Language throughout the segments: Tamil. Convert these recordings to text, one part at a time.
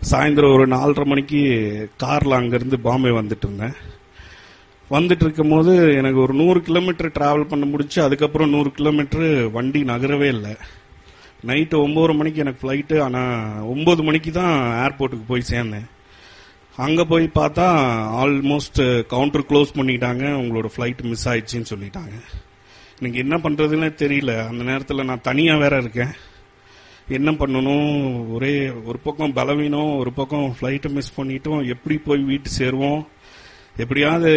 சாயந்தரம் ஒரு நாலரை மணிக்கு கார்ல அங்கிருந்து பாம்பே வந்துட்டு இருந்தேன் வந்துட்டு இருக்கும் போது எனக்கு ஒரு நூறு கிலோமீட்டர் டிராவல் பண்ண முடிச்சு அதுக்கப்புறம் நூறு கிலோமீட்டர் வண்டி நகரவே இல்லை நைட்டு ஒன்பது மணிக்கு எனக்கு ஃப்ளைட்டு ஆனால் ஒன்பது மணிக்கு தான் ஏர்போர்ட்டுக்கு போய் சேர்ந்தேன் அங்கே போய் பார்த்தா ஆல்மோஸ்ட் கவுண்டர் க்ளோஸ் பண்ணிட்டாங்க உங்களோட ஃப்ளைட் மிஸ் ஆயிடுச்சுன்னு சொல்லிட்டாங்க எனக்கு என்ன பண்ணுறதுன்னே தெரியல அந்த நேரத்தில் நான் தனியாக வேற இருக்கேன் என்ன பண்ணணும் ஒரே ஒரு பக்கம் பலவீனம் ஒரு பக்கம் ஃப்ளைட்டை மிஸ் பண்ணிட்டோம் எப்படி போய் வீட்டு சேருவோம் எப்படியாவது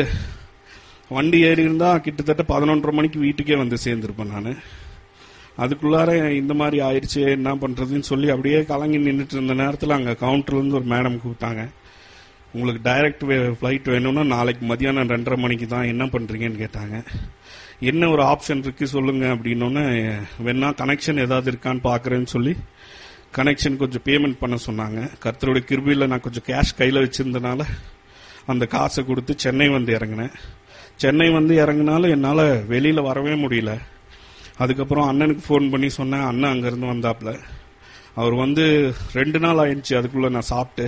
வண்டி ஏறி இருந்தா கிட்டத்தட்ட பதினொன்றரை மணிக்கு வீட்டுக்கே வந்து சேர்ந்திருப்பேன் நான் அதுக்குள்ளார இந்த மாதிரி ஆயிடுச்சு என்ன பண்றதுன்னு சொல்லி அப்படியே கலங்கி நின்றுட்டு இருந்த நேரத்தில் அங்கே கவுண்டர்ல இருந்து ஒரு மேடம் கூப்பிட்டாங்க உங்களுக்கு டைரக்ட் ஃப்ளைட் வேணும்னா நாளைக்கு மதியானம் ரெண்டரை மணிக்கு தான் என்ன பண்றீங்கன்னு கேட்டாங்க என்ன ஒரு ஆப்ஷன் இருக்கு சொல்லுங்க அப்படின்னோடனே வேணா கனெக்ஷன் ஏதாவது இருக்கான்னு பாக்குறேன்னு சொல்லி கனெக்ஷன் கொஞ்சம் பேமெண்ட் பண்ண சொன்னாங்க கர்த்தருடைய கிருபியில் நான் கொஞ்சம் கேஷ் கையில் வச்சிருந்தனால அந்த காசை கொடுத்து சென்னை வந்து இறங்கினேன் சென்னை வந்து இறங்கினாலும் என்னால் வெளியில் வரவே முடியல அதுக்கப்புறம் அண்ணனுக்கு ஃபோன் பண்ணி சொன்னேன் அண்ணன் அங்கேருந்து வந்தாப்புல அவர் வந்து ரெண்டு நாள் ஆயிடுச்சு அதுக்குள்ளே நான் சாப்பிட்டு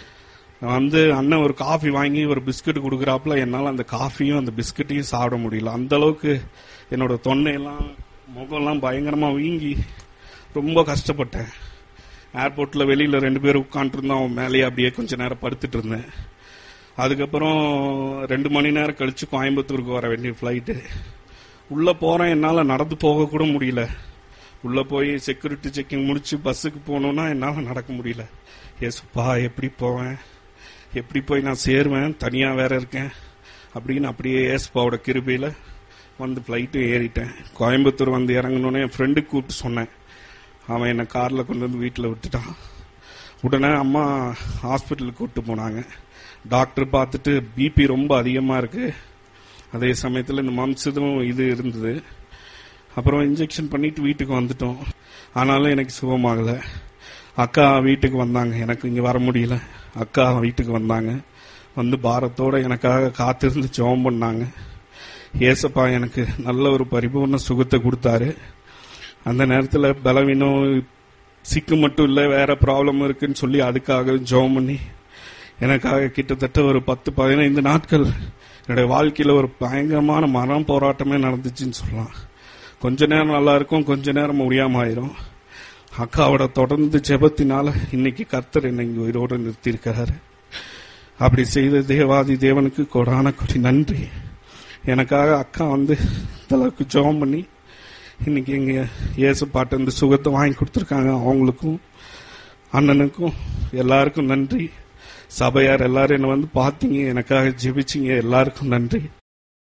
நான் வந்து அண்ணன் ஒரு காஃபி வாங்கி ஒரு பிஸ்கட் கொடுக்குறாப்புல என்னால் அந்த காஃபியும் அந்த பிஸ்கட்டையும் சாப்பிட முடியல அந்த அளவுக்கு என்னோட தொண்டையெல்லாம் முகம்லாம் பயங்கரமா வீங்கி ரொம்ப கஷ்டப்பட்டேன் ஏர்போர்ட்ல வெளியில ரெண்டு பேரும் உட்காந்துருந்தோம் அவன் மேலேயே அப்படியே கொஞ்ச நேரம் படுத்துட்டு இருந்தேன் அதுக்கப்புறம் ரெண்டு மணி நேரம் கழிச்சு கோயம்புத்தூருக்கு வர வேண்டிய ஃப்ளைட்டு உள்ள போறேன் என்னால நடந்து போக கூட முடியல உள்ள போய் செக்யூரிட்டி செக்கிங் முடிச்சு பஸ்ஸுக்கு போகணும்னா என்னால நடக்க முடியல ஏசுப்பா எப்படி போவேன் எப்படி போய் நான் சேருவேன் தனியா வேற இருக்கேன் அப்படின்னு அப்படியே ஏசுப்பாவோட கிருபையில வந்து ஃப்ளைட்டு ஏறிட்டேன் கோயம்புத்தூர் வந்து இறங்கணுன்னே என் ஃப்ரெண்டுக்கு கூப்பிட்டு சொன்னேன் அவன் என்னை காரில் கொண்டு வந்து வீட்டில் விட்டுட்டான் உடனே அம்மா ஹாஸ்பிட்டலுக்கு கூப்பிட்டு போனாங்க டாக்டர் பார்த்துட்டு பிபி ரொம்ப அதிகமாக இருக்கு அதே சமயத்தில் இந்த மம்சதும் இது இருந்தது அப்புறம் இன்ஜெக்ஷன் பண்ணிட்டு வீட்டுக்கு வந்துட்டோம் ஆனாலும் எனக்கு சுகமாகலை அக்கா வீட்டுக்கு வந்தாங்க எனக்கு இங்கே வர முடியல அக்கா வீட்டுக்கு வந்தாங்க வந்து பாரத்தோட எனக்காக காத்திருந்து ஜெபம் பண்ணாங்க ஏசப்பா எனக்கு நல்ல ஒரு பரிபூர்ண சுகத்தை கொடுத்தாரு அந்த நேரத்தில் பலவீனம் சிக்கு மட்டும் இல்லை வேற ப்ராப்ளம் இருக்குன்னு சொல்லி அதுக்காக ஜெபம் பண்ணி எனக்காக கிட்டத்தட்ட ஒரு பத்து பதினைந்து நாட்கள் என்னுடைய வாழ்க்கையில ஒரு பயங்கரமான மரம் போராட்டமே நடந்துச்சுன்னு சொல்லலாம் கொஞ்ச நேரம் நல்லா இருக்கும் கொஞ்ச நேரம் முடியாம ஆயிரும் அக்காவோட தொடர்ந்து ஜெபத்தினால இன்னைக்கு கர்த்தர் என்னை இங்க உயிரோடு நிறுத்தியிருக்கிறாரு அப்படி செய்த தேவாதி தேவனுக்கு கொடான கொடி நன்றி எனக்காக அக்கா வந்து இந்த அளவுக்கு ஜெபம் பண்ணி இன்னைக்கு எங்க இயேசு பாட்டு இந்த சுகத்தை வாங்கி கொடுத்துருக்காங்க அவங்களுக்கும் அண்ணனுக்கும் எல்லாருக்கும் நன்றி சபையார் எல்லாரும் என்ன வந்து பார்த்தீங்க எனக்காக ஜெபிச்சிங்க எல்லாருக்கும் நன்றி